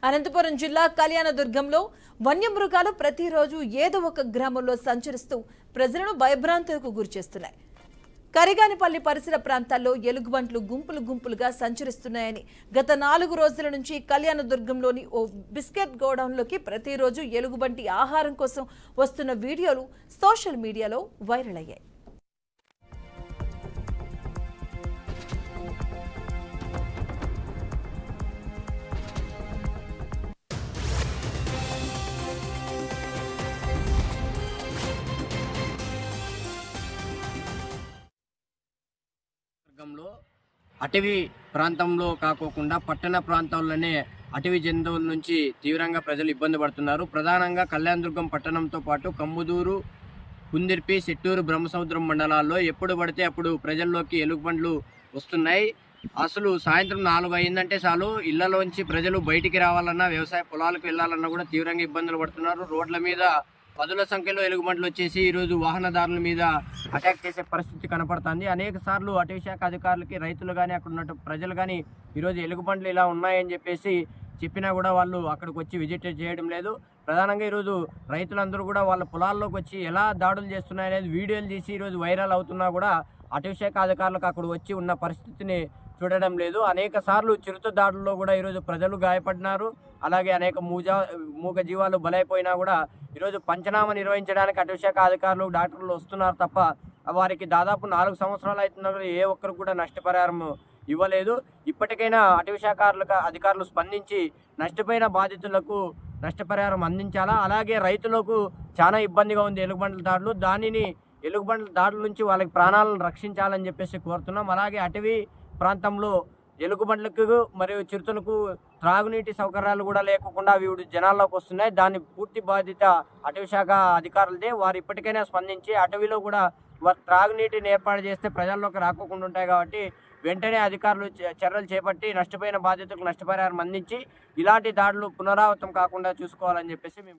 అనంతపురం జిల్లా కళ్యాణదుర్గంలో వన్యమృగాలు ప్రతిరోజు ఏదో ఒక గ్రామంలో సంచరిస్తూ ప్రజలను భయభ్రాంతులకు గురిచేస్తున్నాయి కరిగానిపల్లి పరిసర ప్రాంతాల్లో ఎలుగుబంట్లు గుంపులు గుంపులుగా సంచరిస్తున్నాయని గత నాలుగు రోజుల నుంచి కళ్యాణదుర్గంలోని ఓ బిస్కెట్ గోడౌన్లోకి ప్రతిరోజు ఎలుగుబంటి ఆహారం కోసం వస్తున్న వీడియోలు సోషల్ మీడియాలో వైరల్ అయ్యాయి వర్గంలో అటవీ ప్రాంతంలో కాకోకుండా పట్టణ ప్రాంతాల్లోనే అటవీ జంతువుల నుంచి తీవ్రంగా ప్రజలు ఇబ్బంది పడుతున్నారు ప్రధానంగా కళ్యాణదుర్గం పట్టణంతో పాటు కమ్ముదూరు కుందిర్పి సెట్టూరు బ్రహ్మసముద్రం మండలాల్లో ఎప్పుడు పడితే అప్పుడు ప్రజల్లోకి ఎలుగుబండ్లు వస్తున్నాయి అసలు సాయంత్రం నాలుగు అయిందంటే చాలు ఇళ్లలోంచి ప్రజలు బయటికి రావాలన్నా వ్యవసాయ పొలాలకు వెళ్ళాలన్నా కూడా తీవ్రంగా ఇబ్బందులు పడుతున్నారు రోడ్ల మీద పదుల సంఖ్యలో ఎలుగుబంట్లు వచ్చేసి ఈరోజు వాహనదారుల మీద అటాక్ చేసే పరిస్థితి కనపడుతుంది అనేక సార్లు అటవీ శాఖ అధికారులకి రైతులు కానీ అక్కడ ఉన్న ప్రజలు కానీ ఈరోజు ఎలుగుబంట్లు ఇలా ఉన్నాయని చెప్పేసి చెప్పినా కూడా వాళ్ళు అక్కడికి వచ్చి విజిట్ చేయడం లేదు ప్రధానంగా ఈరోజు రైతులందరూ కూడా వాళ్ళ పొలాల్లోకి వచ్చి ఎలా దాడులు చేస్తున్నాయనేది వీడియోలు తీసి ఈరోజు వైరల్ అవుతున్నా కూడా అటవీ శాఖ అధికారులకు అక్కడ వచ్చి ఉన్న పరిస్థితిని చూడడం లేదు అనేక సార్లు చిరుత దాడుల్లో కూడా ఈరోజు ప్రజలు గాయపడినారు అలాగే అనేక మూజా మూగ జీవాలు బలైపోయినా కూడా ఈరోజు పంచనామా నిర్వహించడానికి అటవీ శాఖ అధికారులు డాక్టర్లు వస్తున్నారు తప్ప వారికి దాదాపు నాలుగు సంవత్సరాలు అవుతున్నా కూడా ఏ ఒక్కరు కూడా నష్టపరిహారం ఇవ్వలేదు ఇప్పటికైనా అటవీ శాఖ అధికారులు స్పందించి నష్టపోయిన బాధితులకు నష్టపరిహారం అందించాలా అలాగే రైతులకు చాలా ఇబ్బందిగా ఉంది ఎలుగుబండ్ల దాడులు దానిని ఎలుగుబండ్ల దాడుల నుంచి వాళ్ళకి ప్రాణాలను రక్షించాలని చెప్పేసి కోరుతున్నాం అలాగే అటవీ ప్రాంతంలో ఎలుగుబండ్లకు మరియు చిరుతలకు త్రాగునీటి సౌకర్యాలు కూడా లేకుండా అవి ఇప్పుడు జనాల్లోకి వస్తున్నాయి దాని పూర్తి బాధ్యత అటవీ శాఖ అధికారులదే వారు ఇప్పటికైనా స్పందించి అటవీలో కూడా వారు త్రాగునీటిని ఏర్పాటు చేస్తే ప్రజల్లోకి రాకోకుండా ఉంటాయి కాబట్టి వెంటనే అధికారులు చ- చర్యలు చేపట్టి నష్టపోయిన బాధితులకు నష్టపరిహారం అందించి ఇలాంటి దాడులు పునరావృతం కాకుండా చూసుకోవాలని చెప్పేసి మేము